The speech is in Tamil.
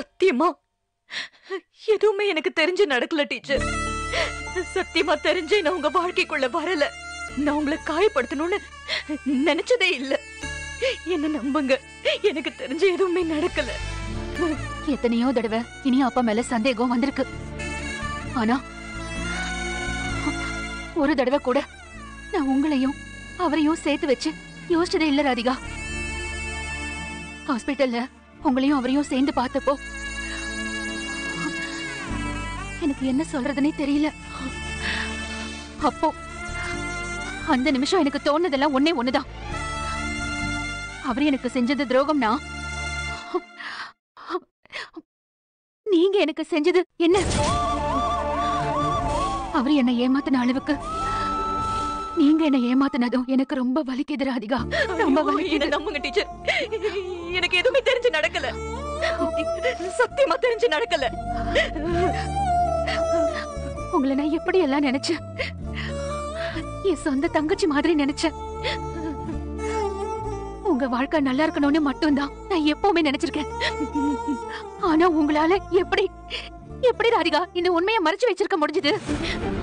சத்தியமா எதுவுமே எனக்கு தெரிஞ்சு நடக்கல டீச்சர் சத்தியமா தெரிஞ்சே நான் உங்க வாழ்க்கைக்குள்ள வரல நான் உங்களை காயப்படுத்தணும்னு நினைச்சதே இல்ல என்ன நம்புங்க எனக்கு தெரிஞ்ச எதுவுமே நடக்கல எத்தனையோ தடவை இனி அப்பா மேல சந்தேகம் வந்திருக்கு ஆனா ஒரு தடவை கூட நான் உங்களையும் அவரையும் சேர்த்து வச்சு யோசிச்சதே இல்ல ராதிகா ஹாஸ்பிட்டல்ல உங்களையும் அவரையும் சேர்ந்து பார்த்தப்போ எனக்கு என்ன சொல்றதுனே தெரியல அப்போ அந்த நிமிஷம் எனக்கு தோணுதெல்லாம் ஒன்னே ஒண்ணுதான் அவர் எனக்கு செஞ்சது துரோகம்னா நீங்க எனக்கு செஞ்சது என்ன அவர் என்ன ஏமாத்தின அளவுக்கு நீங்க என்ன ஏமாத்தினதும் எனக்கு ரொம்ப வலிக்குது ராதிகா ரொம்ப ஐயோ, வலிக்குது என்ன நம்புங்க டீச்சர் எனக்கு எதுவுமே தெரிஞ்சு நடக்கல சத்தியமா தெரிஞ்சு நடக்கல உங்களை நான் எப்படி எல்லாம் நினைச்சேன் என் சொந்த தங்கச்சி மாதிரி நினைச்சேன் உங்க வாழ்க்கை நல்லா இருக்கணும்னு மட்டும்தான் நான் எப்பவுமே நினைச்சிருக்கேன் ஆனா உங்களால எப்படி எப்படி ராதிகா இந்த உண்மையை மறைச்சு வச்சிருக்க முடிஞ்சது